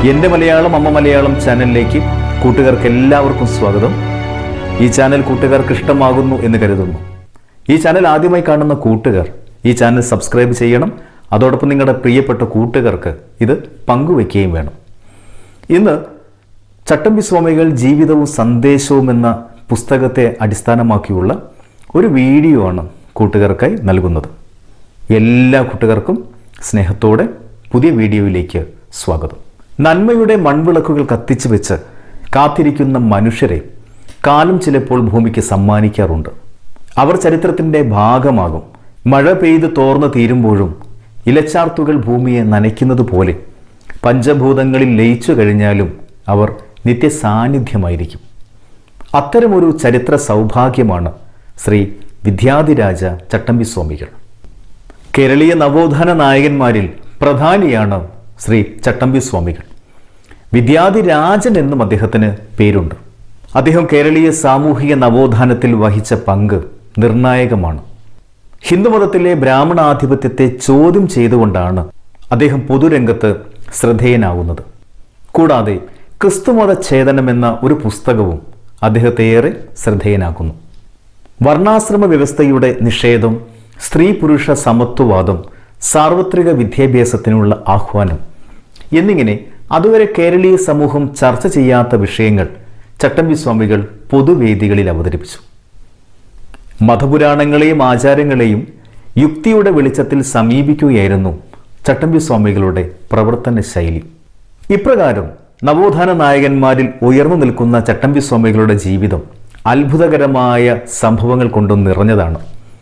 എൻ്റെ മലയാളം അമ്മ മലയാളം ചാനലിലേക്ക് കൂട്ടുകാർക്ക് എല്ലാവർക്കും സ്വാഗതം ഈ ചാനൽ കൂട്ടുകാർക്ക് ഇഷ്ടമാകുന്നു എന്ന് കരുതുന്നു ഈ ചാനൽ ആദ്യമായി കാണുന്ന കൂട്ടുകാർ ഈ ചാനൽ സബ്സ്ക്രൈബ് ചെയ്യണം അതോടൊപ്പം നിങ്ങളുടെ പ്രിയപ്പെട്ട കൂട്ടുകാർക്ക് ഇത് പങ്കുവെക്കുകയും വേണം ഇന്ന് ചട്ടമ്പി സ്വാമികൾ ജീവിതവും സന്ദേശവും എന്ന പുസ്തകത്തെ അടിസ്ഥാനമാക്കിയുള്ള ഒരു വീഡിയോ ആണ് കൂട്ടുകാർക്കായി നൽകുന്നത് എല്ലാ കൂട്ടുകാർക്കും സ്നേഹത്തോടെ പുതിയ വീഡിയോയിലേക്ക് സ്വാഗതം നന്മയുടെ മൺവിളക്കുകൾ കത്തിച്ചു വെച്ച് കാത്തിരിക്കുന്ന മനുഷ്യരെ കാലം ചിലപ്പോൾ ഭൂമിക്ക് സമ്മാനിക്കാറുണ്ട് അവർ ചരിത്രത്തിൻ്റെ ഭാഗമാകും മഴ പെയ്ത് തോർന്നു തീരുമ്പോഴും ഇലച്ചാർത്തുകൾ ഭൂമിയെ നനയ്ക്കുന്നത് പോലെ പഞ്ചഭൂതങ്ങളിൽ ലയിച്ചു കഴിഞ്ഞാലും അവർ നിത്യസാന്നിധ്യമായിരിക്കും അത്തരമൊരു ചരിത്ര സൗഭാഗ്യമാണ് ശ്രീ വിദ്യാധിരാജ ചട്ടമ്പി സ്വാമികൾ കേരളീയ നവോത്ഥാന നായകന്മാരിൽ പ്രധാനിയാണ് ശ്രീ ചട്ടമ്പി സ്വാമികൾ വിദ്യാധിരാജൻ എന്നും അദ്ദേഹത്തിന് പേരുണ്ട് അദ്ദേഹം കേരളീയ സാമൂഹിക നവോത്ഥാനത്തിൽ വഹിച്ച പങ്ക് നിർണായകമാണ് ഹിന്ദുമതത്തിലെ ബ്രാഹ്മണാധിപത്യത്തെ ചോദ്യം ചെയ്തുകൊണ്ടാണ് അദ്ദേഹം പൊതുരംഗത്ത് ശ്രദ്ധേയനാകുന്നത് കൂടാതെ ക്രിസ്തുമത ഛേദനം എന്ന ഒരു പുസ്തകവും അദ്ദേഹത്തെ ഏറെ ശ്രദ്ധേയനാക്കുന്നു വർണ്ണാശ്രമ വ്യവസ്ഥയുടെ നിഷേധം സ്ത്രീ പുരുഷ സമത്വവാദം സാർവത്രിക വിദ്യാഭ്യാസത്തിനുള്ള ആഹ്വാനം എന്നിങ്ങനെ അതുവരെ കേരളീയ സമൂഹം ചർച്ച ചെയ്യാത്ത വിഷയങ്ങൾ ചട്ടമ്പി സ്വാമികൾ പൊതുവേദികളിൽ അവതരിപ്പിച്ചു മതപുരാണങ്ങളെയും ആചാരങ്ങളെയും യുക്തിയുടെ വെളിച്ചത്തിൽ സമീപിക്കുകയായിരുന്നു ചട്ടമ്പി സ്വാമികളുടെ പ്രവർത്തന ശൈലി ഇപ്രകാരം നവോത്ഥാന നായകന്മാരിൽ ഉയർന്നു നിൽക്കുന്ന ചട്ടമ്പി സ്വാമികളുടെ ജീവിതം അത്ഭുതകരമായ സംഭവങ്ങൾ കൊണ്ടും നിറഞ്ഞതാണ്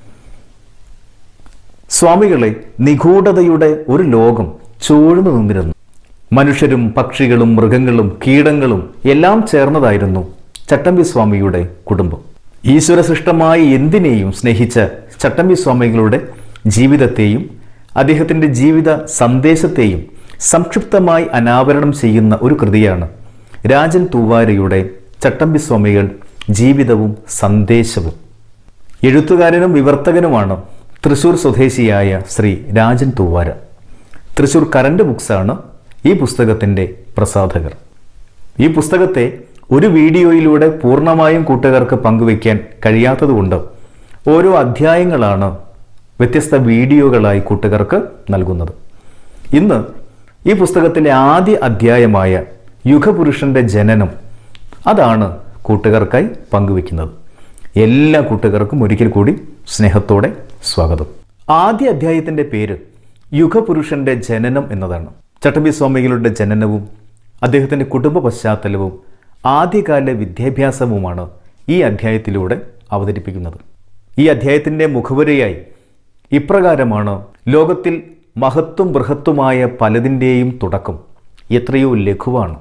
സ്വാമികളെ നിഗൂഢതയുടെ ഒരു ലോകം ചൂഴ്ന്നു നിന്നിരുന്നു മനുഷ്യരും പക്ഷികളും മൃഗങ്ങളും കീടങ്ങളും എല്ലാം ചേർന്നതായിരുന്നു ചട്ടമ്പി സ്വാമിയുടെ കുടുംബം ഈശ്വര സൃഷ്ടമായ എന്തിനേയും സ്നേഹിച്ച ചട്ടമ്പി സ്വാമികളുടെ ജീവിതത്തെയും അദ്ദേഹത്തിൻ്റെ ജീവിത സന്ദേശത്തെയും സംക്ഷിപ്തമായി അനാവരണം ചെയ്യുന്ന ഒരു കൃതിയാണ് രാജൻ തൂവാരയുടെ ചട്ടമ്പി സ്വാമികൾ ജീവിതവും സന്ദേശവും എഴുത്തുകാരനും വിവർത്തകനുമാണ് തൃശൂർ സ്വദേശിയായ ശ്രീ രാജൻ തൂവാര തൃശൂർ കറണ്ട് ബുക്സാണ് ഈ പുസ്തകത്തിൻ്റെ പ്രസാധകർ ഈ പുസ്തകത്തെ ഒരു വീഡിയോയിലൂടെ പൂർണ്ണമായും കൂട്ടുകാർക്ക് പങ്കുവയ്ക്കാൻ കഴിയാത്തതുകൊണ്ട് ഓരോ അധ്യായങ്ങളാണ് വ്യത്യസ്ത വീഡിയോകളായി കൂട്ടുകാർക്ക് നൽകുന്നത് ഇന്ന് ഈ പുസ്തകത്തിലെ ആദ്യ അധ്യായമായ യുഗപുരുഷന്റെ ജനനം അതാണ് കൂട്ടുകാർക്കായി പങ്കുവെക്കുന്നത് എല്ലാ കൂട്ടുകാർക്കും ഒരിക്കൽ കൂടി സ്നേഹത്തോടെ സ്വാഗതം ആദ്യ അധ്യായത്തിൻ്റെ പേര് യുഗപുരുഷന്റെ ജനനം എന്നതാണ് ചട്ടമ്പി സ്വാമികളുടെ ജനനവും അദ്ദേഹത്തിൻ്റെ കുടുംബ പശ്ചാത്തലവും ആദ്യകാല വിദ്യാഭ്യാസവുമാണ് ഈ അധ്യായത്തിലൂടെ അവതരിപ്പിക്കുന്നത് ഈ അധ്യായത്തിൻ്റെ മുഖവരയായി ഇപ്രകാരമാണ് ലോകത്തിൽ മഹത്വം ബൃഹത്വമായ പലതിൻ്റെയും തുടക്കം എത്രയോ ലഘുവാണ്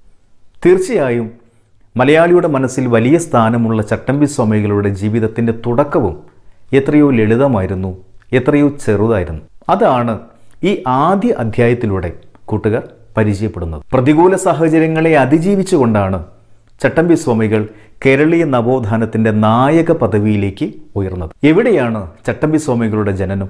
തീർച്ചയായും മലയാളിയുടെ മനസ്സിൽ വലിയ സ്ഥാനമുള്ള ചട്ടമ്പി സ്വാമികളുടെ ജീവിതത്തിൻ്റെ തുടക്കവും എത്രയോ ലളിതമായിരുന്നു എത്രയോ ചെറുതായിരുന്നു അതാണ് ഈ ആദ്യ അധ്യായത്തിലൂടെ കൂട്ടുകാർ പരിചയപ്പെടുന്നത് പ്രതികൂല സാഹചര്യങ്ങളെ അതിജീവിച്ചുകൊണ്ടാണ് ചട്ടമ്പി സ്വാമികൾ കേരളീയ നവോത്ഥാനത്തിൻ്റെ നായക പദവിയിലേക്ക് ഉയർന്നത് എവിടെയാണ് ചട്ടമ്പി സ്വാമികളുടെ ജനനം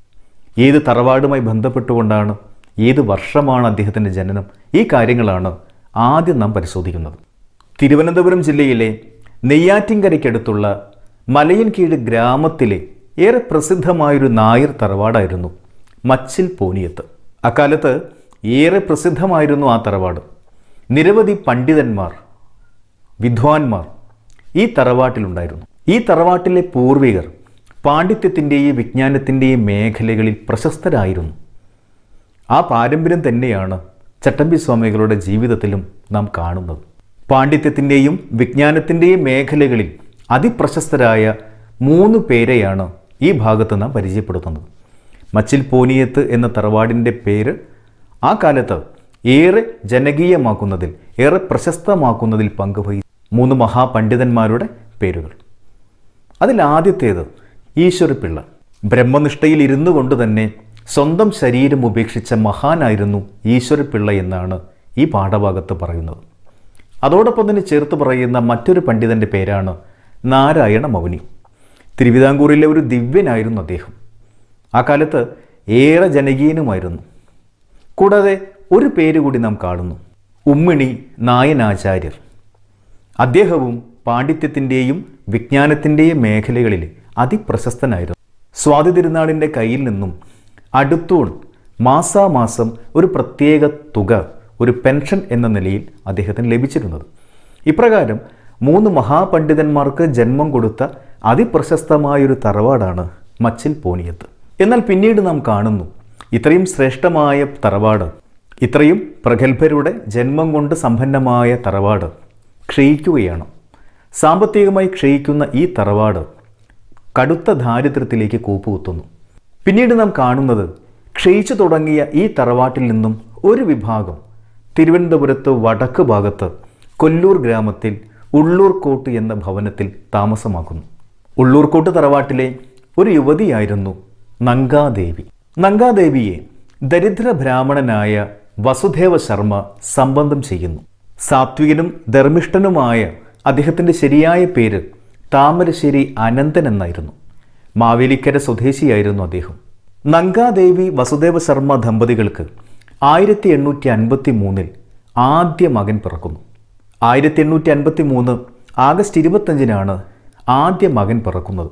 ഏത് തറവാടുമായി ബന്ധപ്പെട്ടുകൊണ്ടാണ് ഏത് വർഷമാണ് അദ്ദേഹത്തിൻ്റെ ജനനം ഈ കാര്യങ്ങളാണ് ആദ്യം നാം പരിശോധിക്കുന്നത് തിരുവനന്തപുരം ജില്ലയിലെ നെയ്യാറ്റിൻകരയ്ക്കടുത്തുള്ള മലയൻകീഴ് ഗ്രാമത്തിലെ ഏറെ പ്രസിദ്ധമായൊരു നായർ തറവാടായിരുന്നു മച്ചിൽ പോനിയത്ത് അക്കാലത്ത് ഏറെ പ്രസിദ്ധമായിരുന്നു ആ തറവാട് നിരവധി പണ്ഡിതന്മാർ വിദ്വാൻമാർ ഈ തറവാട്ടിലുണ്ടായിരുന്നു ഈ തറവാട്ടിലെ പൂർവികർ പാണ്ഡിത്യത്തിൻ്റെയും വിജ്ഞാനത്തിൻ്റെയും മേഖലകളിൽ പ്രശസ്തരായിരുന്നു ആ പാരമ്പര്യം തന്നെയാണ് ചട്ടമ്പി സ്വാമികളുടെ ജീവിതത്തിലും നാം കാണുന്നത് പാണ്ഡിത്യത്തിൻ്റെയും വിജ്ഞാനത്തിൻ്റെയും മേഖലകളിൽ അതിപ്രശസ്തരായ മൂന്ന് പേരെയാണ് ഈ ഭാഗത്ത് നാം പരിചയപ്പെടുത്തുന്നത് മച്ചിൽ പോനിയത്ത് എന്ന തറവാടിൻ്റെ പേര് ആ കാലത്ത് ഏറെ ജനകീയമാക്കുന്നതിൽ ഏറെ പ്രശസ്തമാക്കുന്നതിൽ പങ്കുവഹിച്ച മൂന്ന് മഹാപണ്ഡിതന്മാരുടെ പേരുകൾ അതിൽ ആദ്യത്തേത് ഈശ്വരപിള്ള ബ്രഹ്മനിഷ്ഠയിൽ ഇരുന്നു കൊണ്ട് തന്നെ സ്വന്തം ശരീരം ഉപേക്ഷിച്ച മഹാനായിരുന്നു ഈശ്വരപിള്ള എന്നാണ് ഈ പാഠഭാഗത്ത് പറയുന്നത് അതോടൊപ്പം തന്നെ ചേർത്ത് പറയുന്ന മറ്റൊരു പണ്ഡിതൻ്റെ പേരാണ് നാരായണ മൗനി തിരുവിതാംകൂറിലെ ഒരു ദിവ്യനായിരുന്നു അദ്ദേഹം ആ കാലത്ത് ഏറെ ജനകീയനുമായിരുന്നു കൂടാതെ ഒരു പേര് കൂടി നാം കാണുന്നു ഉമ്മിണി നായനാചാര്യർ അദ്ദേഹവും പാണ്ഡിത്യത്തിൻ്റെയും വിജ്ഞാനത്തിൻ്റെയും മേഖലകളിൽ അതിപ്രശസ്തനായിരുന്നു സ്വാതി തിരുനാളിൻ്റെ കയ്യിൽ നിന്നും അടുത്തൂൺ മാസാമാസം ഒരു പ്രത്യേക തുക ഒരു പെൻഷൻ എന്ന നിലയിൽ അദ്ദേഹത്തിന് ലഭിച്ചിരുന്നത് ഇപ്രകാരം മൂന്ന് മഹാപണ്ഡിതന്മാർക്ക് ജന്മം കൊടുത്ത അതിപ്രശസ്തമായൊരു തറവാടാണ് മച്ചിൽ പോണിയത്ത് എന്നാൽ പിന്നീട് നാം കാണുന്നു ഇത്രയും ശ്രേഷ്ഠമായ തറവാട് ഇത്രയും പ്രഗത്ഭരുടെ ജന്മം കൊണ്ട് സമ്പന്നമായ തറവാട് ക്ഷയിക്കുകയാണ് സാമ്പത്തികമായി ക്ഷയിക്കുന്ന ഈ തറവാട് കടുത്ത ദാരിദ്ര്യത്തിലേക്ക് കൂപ്പുകുത്തുന്നു പിന്നീട് നാം കാണുന്നത് ക്ഷയിച്ചു തുടങ്ങിയ ഈ തറവാട്ടിൽ നിന്നും ഒരു വിഭാഗം തിരുവനന്തപുരത്ത് വടക്ക് ഭാഗത്ത് കൊല്ലൂർ ഗ്രാമത്തിൽ ഉള്ളൂർക്കോട്ട് എന്ന ഭവനത്തിൽ താമസമാക്കുന്നു ഉള്ളൂർക്കോട്ട് തറവാട്ടിലെ ഒരു യുവതിയായിരുന്നു നങ്കാദേവി നങ്കാദേവിയെ ദരിദ്ര ബ്രാഹ്മണനായ വസുദേവ ശർമ്മ സംബന്ധം ചെയ്യുന്നു സാത്വികനും ധർമ്മിഷ്ഠനുമായ അദ്ദേഹത്തിൻ്റെ ശരിയായ പേര് താമരശ്ശേരി അനന്തൻ എന്നായിരുന്നു മാവേലിക്കര സ്വദേശിയായിരുന്നു അദ്ദേഹം നങ്കാദേവി വസുദേവ ശർമ്മ ദമ്പതികൾക്ക് ആയിരത്തി എണ്ണൂറ്റി അൻപത്തി മൂന്നിൽ ആദ്യ മകൻ പിറക്കുന്നു ആയിരത്തി എണ്ണൂറ്റി അൻപത്തി മൂന്ന് ആഗസ്റ്റ് ഇരുപത്തഞ്ചിനാണ് ആദ്യ മകൻ പിറക്കുന്നത്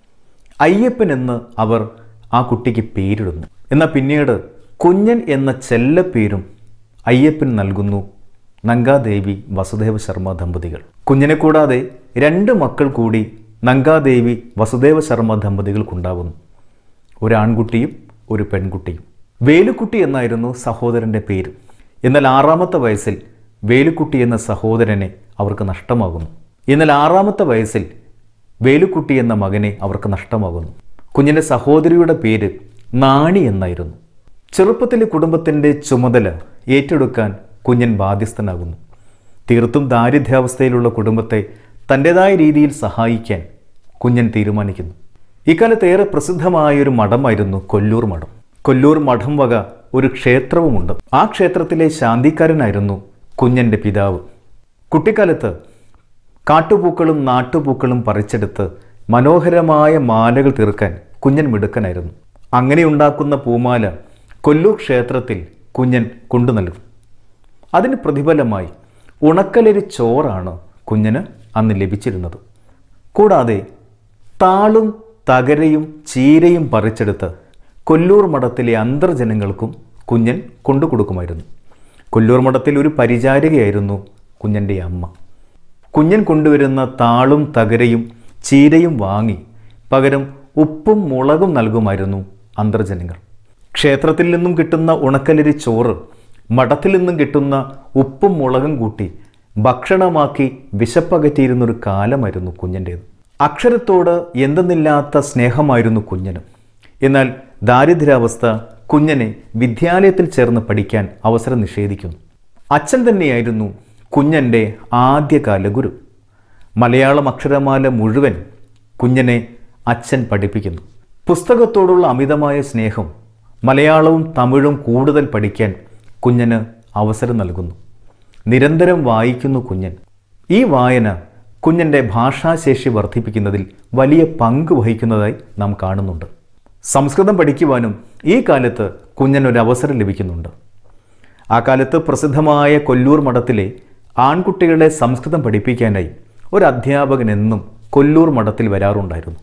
അയ്യപ്പൻ എന്ന് അവർ ആ കുട്ടിക്ക് പേരിടുന്നു എന്നാൽ പിന്നീട് കുഞ്ഞൻ എന്ന ചെല്ലപ്പേരും അയ്യപ്പൻ നൽകുന്നു നങ്കാദേവി വസുദേവ ശർമ്മ ദമ്പതികൾ കുഞ്ഞിനെ കൂടാതെ രണ്ട് മക്കൾ കൂടി നങ്കാദേവി വസുദേവ ശർമ്മ ദമ്പതികൾക്കുണ്ടാവുന്നു ഒരു ആൺകുട്ടിയും ഒരു പെൺകുട്ടിയും വേലുക്കുട്ടി എന്നായിരുന്നു സഹോദരൻ്റെ പേര് എന്നാൽ ആറാമത്തെ വയസ്സിൽ വേലുക്കുട്ടി എന്ന സഹോദരനെ അവർക്ക് നഷ്ടമാകുന്നു എന്നാൽ ആറാമത്തെ വയസ്സിൽ വേലുക്കുട്ടി എന്ന മകനെ അവർക്ക് നഷ്ടമാകുന്നു കുഞ്ഞിൻ്റെ സഹോദരിയുടെ പേര് നാണി എന്നായിരുന്നു ചെറുപ്പത്തിലെ കുടുംബത്തിൻ്റെ ചുമതല ഏറ്റെടുക്കാൻ കുഞ്ഞൻ ബാധ്യസ്ഥനാകുന്നു തീർത്തും ദാരിദ്ര്യാവസ്ഥയിലുള്ള കുടുംബത്തെ തൻ്റെതായ രീതിയിൽ സഹായിക്കാൻ കുഞ്ഞൻ തീരുമാനിക്കുന്നു ഇക്കാലത്ത് ഏറെ പ്രസിദ്ധമായൊരു മഠമായിരുന്നു കൊല്ലൂർ മഠം കൊല്ലൂർ മഠം വക ഒരു ക്ഷേത്രവുമുണ്ട് ആ ക്ഷേത്രത്തിലെ ശാന്തിക്കാരനായിരുന്നു കുഞ്ഞൻ്റെ പിതാവ് കുട്ടിക്കാലത്ത് കാട്ടുപൂക്കളും നാട്ടുപൂക്കളും പറിച്ചെടുത്ത് മനോഹരമായ മാലകൾ തീർക്കാൻ കുഞ്ഞൻ മിടുക്കനായിരുന്നു അങ്ങനെ ഉണ്ടാക്കുന്ന പൂമാല കൊല്ലൂർ ക്ഷേത്രത്തിൽ കുഞ്ഞൻ കൊണ്ടു നൽകും അതിന് പ്രതിഫലമായി ഉണക്കലരി ചോറാണ് കുഞ്ഞന് അന്ന് ലഭിച്ചിരുന്നത് കൂടാതെ താളും തകരയും ചീരയും പറിച്ചെടുത്ത് കൊല്ലൂർ മഠത്തിലെ അന്തർജനങ്ങൾക്കും കുഞ്ഞൻ കൊണ്ടു കൊടുക്കുമായിരുന്നു കൊല്ലൂർ മഠത്തിൽ ഒരു പരിചാരികയായിരുന്നു കുഞ്ഞൻ്റെ അമ്മ കുഞ്ഞൻ കൊണ്ടുവരുന്ന താളും തകരയും ചീരയും വാങ്ങി പകരം ഉപ്പും മുളകും നൽകുമായിരുന്നു അന്തർജനങ്ങൾ ക്ഷേത്രത്തിൽ നിന്നും കിട്ടുന്ന ഉണക്കലരി ചോറ് മഠത്തിൽ നിന്നും കിട്ടുന്ന ഉപ്പും മുളകും കൂട്ടി ഭക്ഷണമാക്കി വിശപ്പകറ്റിയിരുന്നൊരു കാലമായിരുന്നു കുഞ്ഞൻ്റേത് അക്ഷരത്തോട് എന്തെന്നില്ലാത്ത സ്നേഹമായിരുന്നു കുഞ്ഞന് എന്നാൽ ദാരിദ്ര്യാവസ്ഥ കുഞ്ഞനെ വിദ്യാലയത്തിൽ ചേർന്ന് പഠിക്കാൻ അവസരം നിഷേധിക്കുന്നു അച്ഛൻ തന്നെയായിരുന്നു കുഞ്ഞൻ്റെ ആദ്യകാല ഗുരു മലയാളം അക്ഷരമാല മുഴുവൻ കുഞ്ഞനെ അച്ഛൻ പഠിപ്പിക്കുന്നു പുസ്തകത്തോടുള്ള അമിതമായ സ്നേഹം മലയാളവും തമിഴും കൂടുതൽ പഠിക്കാൻ കുഞ്ഞന് അവസരം നൽകുന്നു നിരന്തരം വായിക്കുന്നു കുഞ്ഞൻ ഈ വായന കുഞ്ഞൻ്റെ ഭാഷാശേഷി വർദ്ധിപ്പിക്കുന്നതിൽ വലിയ പങ്ക് വഹിക്കുന്നതായി നാം കാണുന്നുണ്ട് സംസ്കൃതം പഠിക്കുവാനും ഈ കാലത്ത് കുഞ്ഞനൊരു അവസരം ലഭിക്കുന്നുണ്ട് ആ കാലത്ത് പ്രസിദ്ധമായ കൊല്ലൂർ മഠത്തിലെ ആൺകുട്ടികളെ സംസ്കൃതം പഠിപ്പിക്കാനായി ഒരു അധ്യാപകൻ എന്നും കൊല്ലൂർ മഠത്തിൽ വരാറുണ്ടായിരുന്നു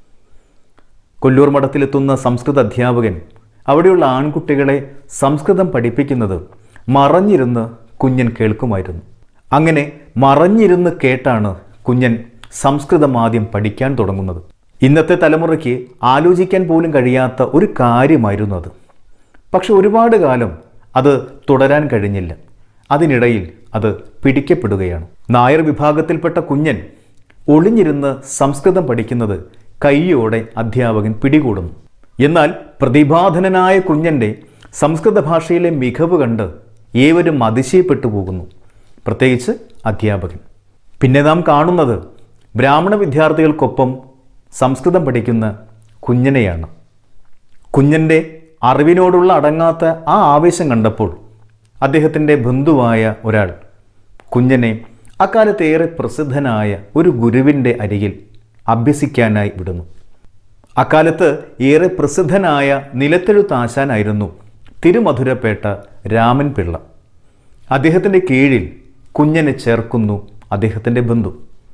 കൊല്ലൂർ മഠത്തിലെത്തുന്ന സംസ്കൃത അധ്യാപകൻ അവിടെയുള്ള ആൺകുട്ടികളെ സംസ്കൃതം പഠിപ്പിക്കുന്നത് മറഞ്ഞിരുന്ന് കുഞ്ഞൻ കേൾക്കുമായിരുന്നു അങ്ങനെ മറഞ്ഞിരുന്ന് കേട്ടാണ് കുഞ്ഞൻ സംസ്കൃതം ആദ്യം പഠിക്കാൻ തുടങ്ങുന്നത് ഇന്നത്തെ തലമുറയ്ക്ക് ആലോചിക്കാൻ പോലും കഴിയാത്ത ഒരു കാര്യമായിരുന്നു അത് പക്ഷെ ഒരുപാട് കാലം അത് തുടരാൻ കഴിഞ്ഞില്ല അതിനിടയിൽ അത് പിടിക്കപ്പെടുകയാണ് നായർ വിഭാഗത്തിൽപ്പെട്ട കുഞ്ഞൻ ഒളിഞ്ഞിരുന്ന് സംസ്കൃതം പഠിക്കുന്നത് കൈയോടെ അധ്യാപകൻ പിടികൂടുന്നു എന്നാൽ പ്രതിഭാധനനായ കുഞ്ഞൻ്റെ സംസ്കൃത ഭാഷയിലെ മികവ് കണ്ട് ഏവരും അതിശയപ്പെട്ടു പോകുന്നു പ്രത്യേകിച്ച് അധ്യാപകൻ പിന്നെ നാം കാണുന്നത് ബ്രാഹ്മണ വിദ്യാർത്ഥികൾക്കൊപ്പം സംസ്കൃതം പഠിക്കുന്ന കുഞ്ഞനെയാണ് കുഞ്ഞൻ്റെ അറിവിനോടുള്ള അടങ്ങാത്ത ആ ആവേശം കണ്ടപ്പോൾ അദ്ദേഹത്തിൻ്റെ ബന്ധുവായ ഒരാൾ കുഞ്ഞനെ അക്കാലത്ത് ഏറെ പ്രസിദ്ധനായ ഒരു ഗുരുവിൻ്റെ അരികിൽ അഭ്യസിക്കാനായി വിടുന്നു അക്കാലത്ത് ഏറെ പ്രസിദ്ധനായ നിലത്തെഴുത്താശാനായിരുന്നു തിരുമധുരപ്പേട്ട രാമൻ പിള്ള അദ്ദേഹത്തിൻ്റെ കീഴിൽ കുഞ്ഞനെ ചേർക്കുന്നു അദ്ദേഹത്തിൻ്റെ ബന്ധു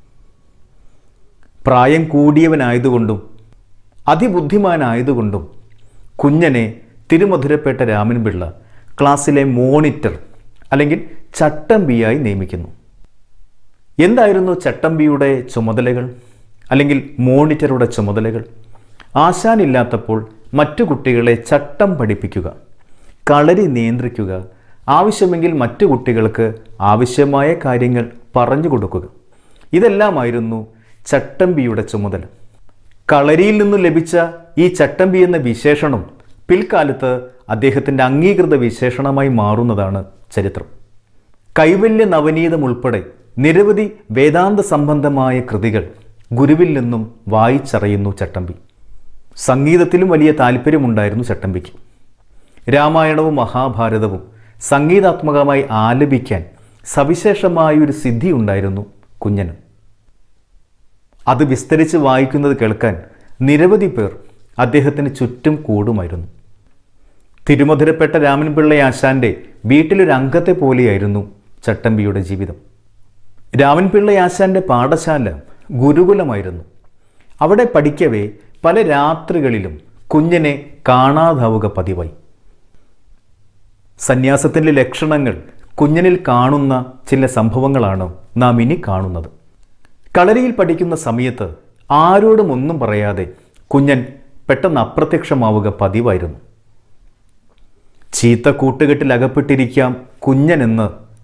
പ്രായം കൂടിയവനായതുകൊണ്ടും അതിബുദ്ധിമാനായതുകൊണ്ടും കുഞ്ഞനെ തിരുമധുരപ്പേട്ട രാമൻപിള്ള ക്ലാസ്സിലെ മോണിറ്റർ അല്ലെങ്കിൽ ചട്ടമ്പിയായി നിയമിക്കുന്നു എന്തായിരുന്നു ചട്ടമ്പിയുടെ ചുമതലകൾ അല്ലെങ്കിൽ മോണിറ്ററുടെ ചുമതലകൾ ആശാനില്ലാത്തപ്പോൾ മറ്റു കുട്ടികളെ ചട്ടം പഠിപ്പിക്കുക കളരി നിയന്ത്രിക്കുക ആവശ്യമെങ്കിൽ മറ്റു കുട്ടികൾക്ക് ആവശ്യമായ കാര്യങ്ങൾ പറഞ്ഞു കൊടുക്കുക ഇതെല്ലാമായിരുന്നു ചട്ടമ്പിയുടെ ചുമതല കളരിയിൽ നിന്നും ലഭിച്ച ഈ ചട്ടമ്പി എന്ന വിശേഷണം പിൽക്കാലത്ത് അദ്ദേഹത്തിൻ്റെ അംഗീകൃത വിശേഷണമായി മാറുന്നതാണ് ചരിത്രം കൈവല്യ നവനീതം ഉൾപ്പെടെ നിരവധി വേദാന്ത സംബന്ധമായ കൃതികൾ ഗുരുവിൽ നിന്നും വായിച്ചറിയുന്നു ചട്ടമ്പി സംഗീതത്തിലും വലിയ താല്പര്യമുണ്ടായിരുന്നു ചട്ടമ്പിക്ക് രാമായണവും മഹാഭാരതവും സംഗീതാത്മകമായി ആലപിക്കാൻ സവിശേഷമായൊരു സിദ്ധി ഉണ്ടായിരുന്നു കുഞ്ഞന് അത് വിസ്തരിച്ച് വായിക്കുന്നത് കേൾക്കാൻ നിരവധി പേർ അദ്ദേഹത്തിന് ചുറ്റും കൂടുമായിരുന്നു തിരുമധുരപ്പെട്ട രാമൻപിള്ള ആശാന്റെ വീട്ടിലൊരു അംഗത്തെ പോലെയായിരുന്നു ചട്ടമ്പിയുടെ ജീവിതം രാമൻപിള്ള ആശാന്റെ പാഠശാല ഗുരുകുലമായിരുന്നു അവിടെ പഠിക്കവേ പല രാത്രികളിലും കുഞ്ഞിനെ കാണാതാവുക പതിവായി സന്യാസത്തിൻ്റെ ലക്ഷണങ്ങൾ കുഞ്ഞനിൽ കാണുന്ന ചില സംഭവങ്ങളാണ് നാം ഇനി കാണുന്നത് കളരിയിൽ പഠിക്കുന്ന സമയത്ത് ആരോടും ഒന്നും പറയാതെ കുഞ്ഞൻ പെട്ടെന്ന് അപ്രത്യക്ഷമാവുക പതിവായിരുന്നു ചീത്ത കൂട്ടുകെട്ടിൽ അകപ്പെട്ടിരിക്കാം കുഞ്ഞനെന്ന്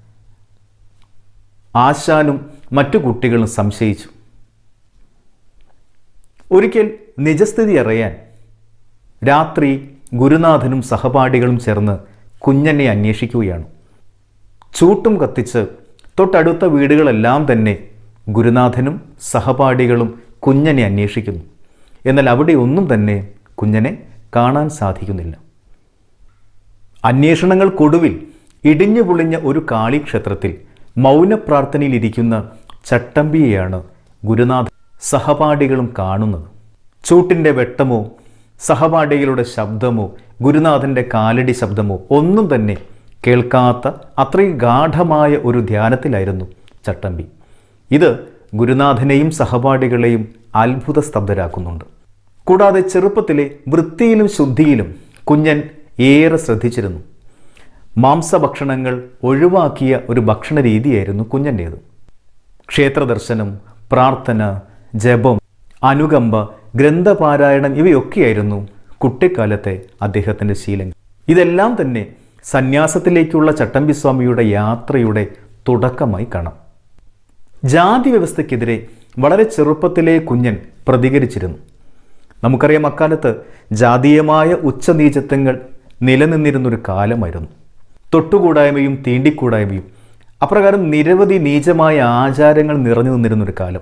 ആശാനും മറ്റു കുട്ടികളും സംശയിച്ചു ഒരിക്കൽ നിജസ്ഥിതി അറിയാൻ രാത്രി ഗുരുനാഥനും സഹപാഠികളും ചേർന്ന് കുഞ്ഞനെ അന്വേഷിക്കുകയാണ് ചൂട്ടും കത്തിച്ച് തൊട്ടടുത്ത വീടുകളെല്ലാം തന്നെ ഗുരുനാഥനും സഹപാഠികളും കുഞ്ഞനെ അന്വേഷിക്കുന്നു എന്നാൽ അവിടെ ഒന്നും തന്നെ കുഞ്ഞനെ കാണാൻ സാധിക്കുന്നില്ല അന്വേഷണങ്ങൾക്കൊടുവിൽ ഇടിഞ്ഞു പൊളിഞ്ഞ ഒരു കാളിക്ഷേത്രത്തിൽ മൗനപ്രാർത്ഥനയിലിരിക്കുന്ന ചട്ടമ്പിയെയാണ് ഗുരുനാഥ സഹപാഠികളും കാണുന്നത് ചൂട്ടിൻ്റെ വെട്ടമോ സഹപാഠികളുടെ ശബ്ദമോ ഗുരുനാഥൻ്റെ കാലടി ശബ്ദമോ ഒന്നും തന്നെ കേൾക്കാത്ത അത്രയും ഗാഠമായ ഒരു ധ്യാനത്തിലായിരുന്നു ചട്ടമ്പി ഇത് ഗുരുനാഥനെയും സഹപാഠികളെയും അത്ഭുത സ്തബ്ധരാക്കുന്നുണ്ട് കൂടാതെ ചെറുപ്പത്തിലെ വൃത്തിയിലും ശുദ്ധിയിലും കുഞ്ഞൻ ഏറെ ശ്രദ്ധിച്ചിരുന്നു മാംസഭക്ഷണങ്ങൾ ഒഴിവാക്കിയ ഒരു ഭക്ഷണ രീതിയായിരുന്നു കുഞ്ഞൻ്റേത് ക്ഷേത്രദർശനം പ്രാർത്ഥന ജപം അനുകമ്പ ഗ്രന്ഥപാരായണം ഇവയൊക്കെയായിരുന്നു കുട്ടിക്കാലത്തെ അദ്ദേഹത്തിൻ്റെ ശീലങ്ങൾ ഇതെല്ലാം തന്നെ സന്യാസത്തിലേക്കുള്ള ചട്ടമ്പിസ്വാമിയുടെ യാത്രയുടെ തുടക്കമായി കാണാം ജാതി വ്യവസ്ഥയ്ക്കെതിരെ വളരെ ചെറുപ്പത്തിലെ കുഞ്ഞൻ പ്രതികരിച്ചിരുന്നു നമുക്കറിയാം അക്കാലത്ത് ജാതീയമായ ഉച്ചനീചത്വങ്ങൾ നിലനിന്നിരുന്നൊരു കാലമായിരുന്നു തൊട്ടുകൂടായ്മയും തീണ്ടിക്കൂടായ്മയും അപ്രകാരം നിരവധി നീചമായ ആചാരങ്ങൾ നിറഞ്ഞു നിന്നിരുന്നൊരു കാലം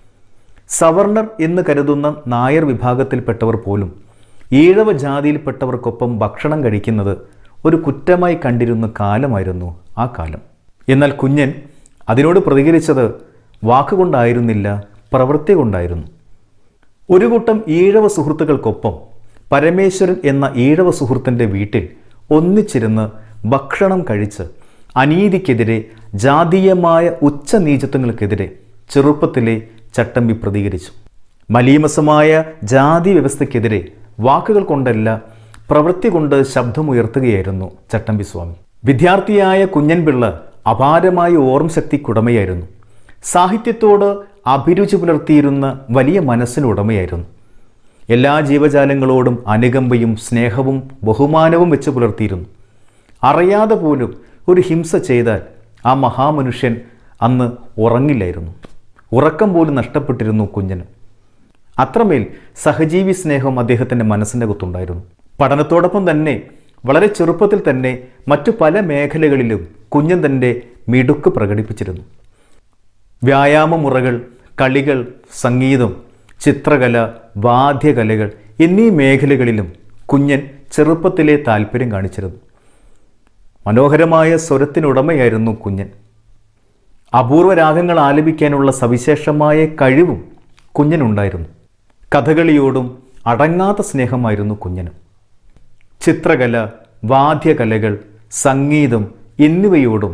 സവർണർ എന്ന് കരുതുന്ന നായർ വിഭാഗത്തിൽപ്പെട്ടവർ പോലും ഈഴവ ജാതിയിൽപ്പെട്ടവർക്കൊപ്പം ഭക്ഷണം കഴിക്കുന്നത് ഒരു കുറ്റമായി കണ്ടിരുന്ന കാലമായിരുന്നു ആ കാലം എന്നാൽ കുഞ്ഞൻ അതിനോട് പ്രതികരിച്ചത് വാക്കുകൊണ്ടായിരുന്നില്ല പ്രവൃത്തി കൊണ്ടായിരുന്നു ഒരു കൂട്ടം ഈഴവ സുഹൃത്തുക്കൾക്കൊപ്പം പരമേശ്വരൻ എന്ന ഈഴവ സുഹൃത്തിൻ്റെ വീട്ടിൽ ഒന്നിച്ചിരുന്ന് ഭക്ഷണം കഴിച്ച് അനീതിക്കെതിരെ ജാതീയമായ ഉച്ചനീചത്വങ്ങൾക്കെതിരെ ചെറുപ്പത്തിലെ ചട്ടമ്പി പ്രതികരിച്ചു മലീമസമായ ജാതി വ്യവസ്ഥയ്ക്കെതിരെ വാക്കുകൾ കൊണ്ടല്ല പ്രവൃത്തി കൊണ്ട് ശബ്ദമുയർത്തുകയായിരുന്നു ചട്ടമ്പി സ്വാമി വിദ്യാർത്ഥിയായ കുഞ്ഞൻപിള്ള അപാരമായ ഓർമ്മശക്തിക്കുടമയായിരുന്നു സാഹിത്യത്തോട് അഭിരുചി പുലർത്തിയിരുന്ന വലിയ മനസ്സിനുടമയായിരുന്നു എല്ലാ ജീവജാലങ്ങളോടും അനുകമ്പയും സ്നേഹവും ബഹുമാനവും വെച്ച് പുലർത്തിയിരുന്നു അറിയാതെ പോലും ഒരു ഹിംസ ചെയ്താൽ ആ മഹാമനുഷ്യൻ അന്ന് ഉറങ്ങില്ലായിരുന്നു ഉറക്കം പോലും നഷ്ടപ്പെട്ടിരുന്നു കുഞ്ഞന് അത്രമേൽ സഹജീവി സ്നേഹം അദ്ദേഹത്തിൻ്റെ മനസ്സിൻ്റെ അകത്തുണ്ടായിരുന്നു പഠനത്തോടൊപ്പം തന്നെ വളരെ ചെറുപ്പത്തിൽ തന്നെ മറ്റു പല മേഖലകളിലും കുഞ്ഞൻ തൻ്റെ മിടുക്ക് പ്രകടിപ്പിച്ചിരുന്നു വ്യായാമമുറകൾ കളികൾ സംഗീതം ചിത്രകല വാദ്യകലകൾ എന്നീ മേഖലകളിലും കുഞ്ഞൻ ചെറുപ്പത്തിലെ താല്പര്യം കാണിച്ചിരുന്നു മനോഹരമായ സ്വരത്തിനുടമയായിരുന്നു കുഞ്ഞൻ അപൂർവ രാഗങ്ങൾ ആലപിക്കാനുള്ള സവിശേഷമായ കഴിവും കുഞ്ഞനുണ്ടായിരുന്നു കഥകളിയോടും അടങ്ങാത്ത സ്നേഹമായിരുന്നു കുഞ്ഞന് ചിത്രകല വാദ്യകലകൾ സംഗീതം എന്നിവയോടും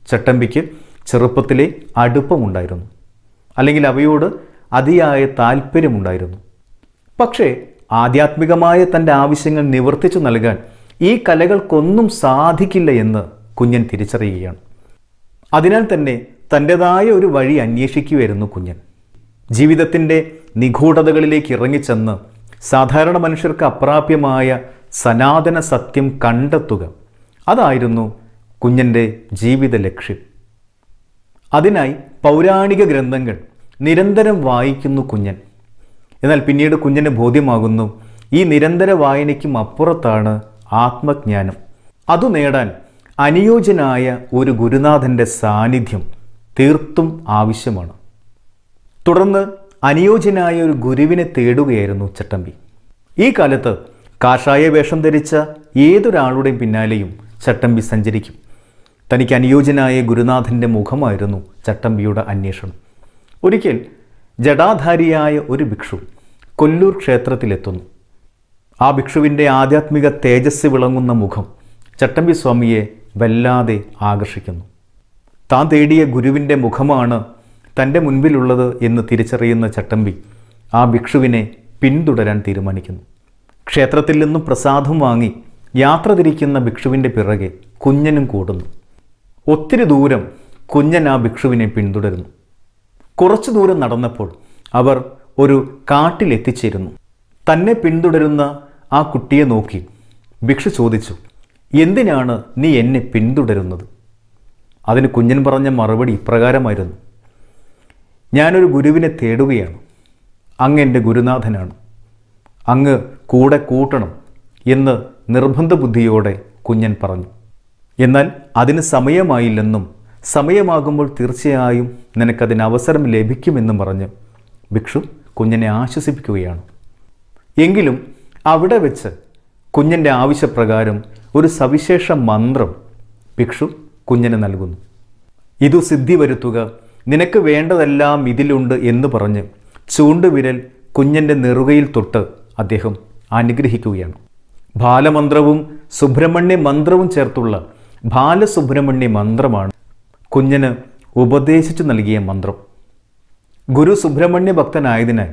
ചട്ടമ്പിക്ക് ചെറുപ്പത്തിലെ അടുപ്പമുണ്ടായിരുന്നു അല്ലെങ്കിൽ അവയോട് അതിയായ താല്പര്യമുണ്ടായിരുന്നു പക്ഷേ ആധ്യാത്മികമായ തൻ്റെ ആവശ്യങ്ങൾ നിവർത്തിച്ചു നൽകാൻ ഈ കലകൾക്കൊന്നും സാധിക്കില്ല എന്ന് കുഞ്ഞൻ തിരിച്ചറിയുകയാണ് അതിനാൽ തന്നെ തൻ്റെതായ ഒരു വഴി അന്വേഷിക്കുകയായിരുന്നു കുഞ്ഞൻ ജീവിതത്തിൻ്റെ നിഗൂഢതകളിലേക്ക് ഇറങ്ങിച്ചെന്ന് സാധാരണ മനുഷ്യർക്ക് അപ്രാപ്യമായ സനാതന സത്യം കണ്ടെത്തുക അതായിരുന്നു കുഞ്ഞൻ്റെ ജീവിത ലക്ഷ്യം അതിനായി പൗരാണിക ഗ്രന്ഥങ്ങൾ നിരന്തരം വായിക്കുന്നു കുഞ്ഞൻ എന്നാൽ പിന്നീട് കുഞ്ഞന് ബോധ്യമാകുന്നു ഈ നിരന്തര വായനയ്ക്കും അപ്പുറത്താണ് ആത്മജ്ഞാനം അതു നേടാൻ അനുയോജ്യനായ ഒരു ഗുരുനാഥൻ്റെ സാന്നിധ്യം തീർത്തും ആവശ്യമാണ് തുടർന്ന് അനുയോജ്യനായ ഒരു ഗുരുവിനെ തേടുകയായിരുന്നു ചട്ടമ്പി ഈ കാലത്ത് കാഷായ വേഷം ധരിച്ച ഏതൊരാളുടെയും പിന്നാലെയും ചട്ടമ്പി സഞ്ചരിക്കും തനിക്ക് അനുയോജ്യനായ ഗുരുനാഥൻ്റെ മുഖമായിരുന്നു ചട്ടമ്പിയുടെ അന്വേഷണം ഒരിക്കൽ ജടാധാരിയായ ഒരു ഭിക്ഷു കൊല്ലൂർ ക്ഷേത്രത്തിലെത്തുന്നു ആ ഭിക്ഷുവിൻ്റെ ആധ്യാത്മിക തേജസ് വിളങ്ങുന്ന മുഖം ചട്ടമ്പി സ്വാമിയെ വല്ലാതെ ആകർഷിക്കുന്നു താൻ തേടിയ ഗുരുവിൻ്റെ മുഖമാണ് തൻ്റെ മുൻപിലുള്ളത് എന്ന് തിരിച്ചറിയുന്ന ചട്ടമ്പി ആ ഭിക്ഷുവിനെ പിന്തുടരാൻ തീരുമാനിക്കുന്നു ക്ഷേത്രത്തിൽ നിന്നും പ്രസാദം വാങ്ങി യാത്ര തിരിക്കുന്ന ഭിക്ഷുവിൻ്റെ പിറകെ കുഞ്ഞനും കൂടുന്നു ഒത്തിരി ദൂരം കുഞ്ഞൻ ആ ഭിക്ഷുവിനെ പിന്തുടരുന്നു കുറച്ചു ദൂരം നടന്നപ്പോൾ അവർ ഒരു കാട്ടിലെത്തിച്ചേരുന്നു തന്നെ പിന്തുടരുന്ന ആ കുട്ടിയെ നോക്കി ഭിക്ഷു ചോദിച്ചു എന്തിനാണ് നീ എന്നെ പിന്തുടരുന്നത് അതിന് കുഞ്ഞൻ പറഞ്ഞ മറുപടി ഇപ്രകാരമായിരുന്നു ഞാനൊരു ഗുരുവിനെ തേടുകയാണ് അങ്ങ് എൻ്റെ ഗുരുനാഥനാണ് അങ്ങ് കൂടെ കൂട്ടണം എന്ന് നിർബന്ധ ബുദ്ധിയോടെ കുഞ്ഞൻ പറഞ്ഞു എന്നാൽ അതിന് സമയമായില്ലെന്നും സമയമാകുമ്പോൾ തീർച്ചയായും നിനക്കതിന് അവസരം ലഭിക്കുമെന്നും പറഞ്ഞ് ഭിക്ഷു കുഞ്ഞനെ ആശ്വസിപ്പിക്കുകയാണ് എങ്കിലും അവിടെ വെച്ച് കുഞ്ഞൻ്റെ ആവശ്യപ്രകാരം ഒരു സവിശേഷ മന്ത്രം ഭിക്ഷു കുഞ്ഞന് നൽകുന്നു ഇതു സിദ്ധി വരുത്തുക നിനക്ക് വേണ്ടതെല്ലാം ഇതിലുണ്ട് എന്ന് പറഞ്ഞ് ചൂണ്ടുവിരൽ കുഞ്ഞൻ്റെ നെറുകയിൽ തൊട്ട് അദ്ദേഹം അനുഗ്രഹിക്കുകയാണ് ബാലമന്ത്രവും സുബ്രഹ്മണ്യ മന്ത്രവും ചേർത്തുള്ള ബാലസുബ്രഹ്മണ്യ മന്ത്രമാണ് കുഞ്ഞന് ഉപദേശിച്ചു നൽകിയ മന്ത്രം ഗുരു സുബ്രഹ്മണ്യ ഭക്തനായതിനാൽ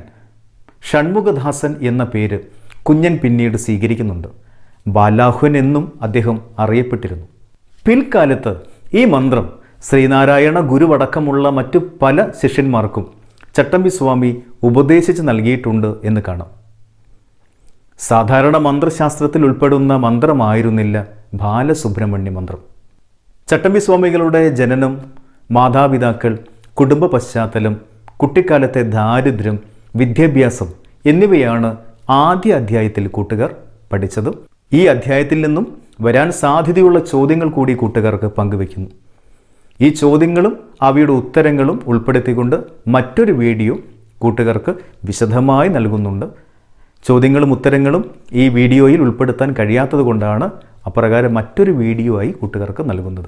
ഷൺമുഖദാസൻ എന്ന പേര് കുഞ്ഞൻ പിന്നീട് സ്വീകരിക്കുന്നുണ്ട് ബാലാഹുൻ എന്നും അദ്ദേഹം അറിയപ്പെട്ടിരുന്നു പിൽക്കാലത്ത് ഈ മന്ത്രം ശ്രീനാരായണ ഗുരുവടക്കമുള്ള മറ്റു പല ശിഷ്യന്മാർക്കും ചട്ടമ്പി സ്വാമി ഉപദേശിച്ച് നൽകിയിട്ടുണ്ട് എന്ന് കാണാം സാധാരണ മന്ത്രശാസ്ത്രത്തിൽ ഉൾപ്പെടുന്ന മന്ത്രമായിരുന്നില്ല ബാലസുബ്രഹ്മണ്യ മന്ത്രം ചട്ടമ്പി സ്വാമികളുടെ ജനനം മാതാപിതാക്കൾ കുടുംബ പശ്ചാത്തലം കുട്ടിക്കാലത്തെ ദാരിദ്ര്യം വിദ്യാഭ്യാസം എന്നിവയാണ് ആദ്യ അധ്യായത്തിൽ കൂട്ടുകാർ പഠിച്ചത് ഈ അധ്യായത്തിൽ നിന്നും വരാൻ സാധ്യതയുള്ള ചോദ്യങ്ങൾ കൂടി കൂട്ടുകാർക്ക് പങ്കുവയ്ക്കുന്നു ഈ ചോദ്യങ്ങളും അവയുടെ ഉത്തരങ്ങളും ഉൾപ്പെടുത്തിക്കൊണ്ട് മറ്റൊരു വീഡിയോ കൂട്ടുകാർക്ക് വിശദമായി നൽകുന്നുണ്ട് ചോദ്യങ്ങളും ഉത്തരങ്ങളും ഈ വീഡിയോയിൽ ഉൾപ്പെടുത്താൻ കഴിയാത്തത് കൊണ്ടാണ് അപ്രകാരം മറ്റൊരു വീഡിയോ ആയി കൂട്ടുകാർക്ക് നൽകുന്നത്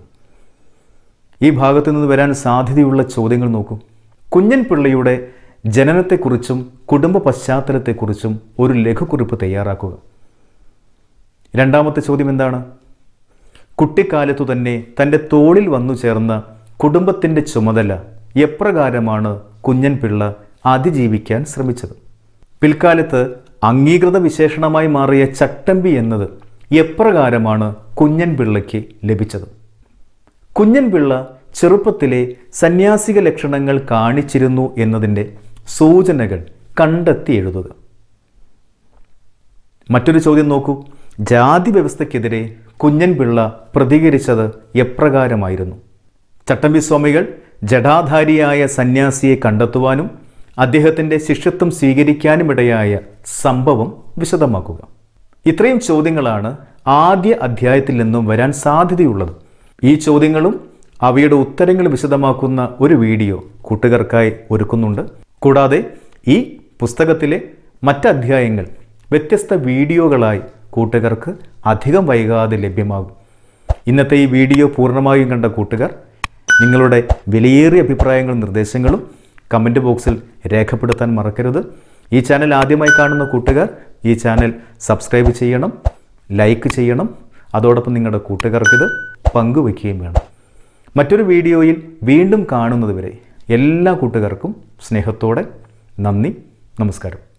ഈ ഭാഗത്തു നിന്ന് വരാൻ സാധ്യതയുള്ള ചോദ്യങ്ങൾ നോക്കൂ കുഞ്ഞൻ പിള്ളയുടെ ജനനത്തെക്കുറിച്ചും കുടുംബ പശ്ചാത്തലത്തെക്കുറിച്ചും ഒരു ലഘുക്കുറിപ്പ് തയ്യാറാക്കുക രണ്ടാമത്തെ ചോദ്യം എന്താണ് കുട്ടിക്കാലത്തു തന്നെ തൻ്റെ തോളിൽ വന്നു ചേർന്ന കുടുംബത്തിൻ്റെ ചുമതല എപ്രകാരമാണ് കുഞ്ഞൻ പിള്ള അതിജീവിക്കാൻ ശ്രമിച്ചത് പിൽക്കാലത്ത് അംഗീകൃത വിശേഷണമായി മാറിയ ചട്ടമ്പി എന്നത് എപ്രകാരമാണ് കുഞ്ഞൻ പിള്ളയ്ക്ക് ലഭിച്ചത് കുഞ്ഞൻ പിള്ള ചെറുപ്പത്തിലെ സന്യാസിക ലക്ഷണങ്ങൾ കാണിച്ചിരുന്നു എന്നതിൻ്റെ സൂചനകൾ കണ്ടെത്തി എഴുതുക മറ്റൊരു ചോദ്യം നോക്കൂ ജാതി വ്യവസ്ഥയ്ക്കെതിരെ കുഞ്ഞൻ പിള്ള പ്രതികരിച്ചത് എപ്രകാരമായിരുന്നു ചട്ടമ്പി സ്വാമികൾ ജടാധാരിയായ സന്യാസിയെ കണ്ടെത്തുവാനും അദ്ദേഹത്തിൻ്റെ ശിഷ്യത്വം സ്വീകരിക്കാനുമിടയായ സംഭവം വിശദമാക്കുക ഇത്രയും ചോദ്യങ്ങളാണ് ആദ്യ അധ്യായത്തിൽ നിന്നും വരാൻ സാധ്യതയുള്ളത് ഈ ചോദ്യങ്ങളും അവയുടെ ഉത്തരങ്ങൾ വിശദമാക്കുന്ന ഒരു വീഡിയോ കൂട്ടുകാർക്കായി ഒരുക്കുന്നുണ്ട് കൂടാതെ ഈ പുസ്തകത്തിലെ മറ്റ് അധ്യായങ്ങൾ വ്യത്യസ്ത വീഡിയോകളായി കൂട്ടുകാർക്ക് അധികം വൈകാതെ ലഭ്യമാകും ഇന്നത്തെ ഈ വീഡിയോ പൂർണ്ണമായും കണ്ട കൂട്ടുകാർ നിങ്ങളുടെ വിലയേറിയ അഭിപ്രായങ്ങളും നിർദ്ദേശങ്ങളും കമൻറ്റ് ബോക്സിൽ രേഖപ്പെടുത്താൻ മറക്കരുത് ഈ ചാനൽ ആദ്യമായി കാണുന്ന കൂട്ടുകാർ ഈ ചാനൽ സബ്സ്ക്രൈബ് ചെയ്യണം ലൈക്ക് ചെയ്യണം അതോടൊപ്പം നിങ്ങളുടെ കൂട്ടുകാർക്കിത് പങ്കുവയ്ക്കുകയും വേണം മറ്റൊരു വീഡിയോയിൽ വീണ്ടും കാണുന്നതുവരെ എല്ലാ കൂട്ടുകാർക്കും സ്നേഹത്തോടെ നന്ദി നമസ്കാരം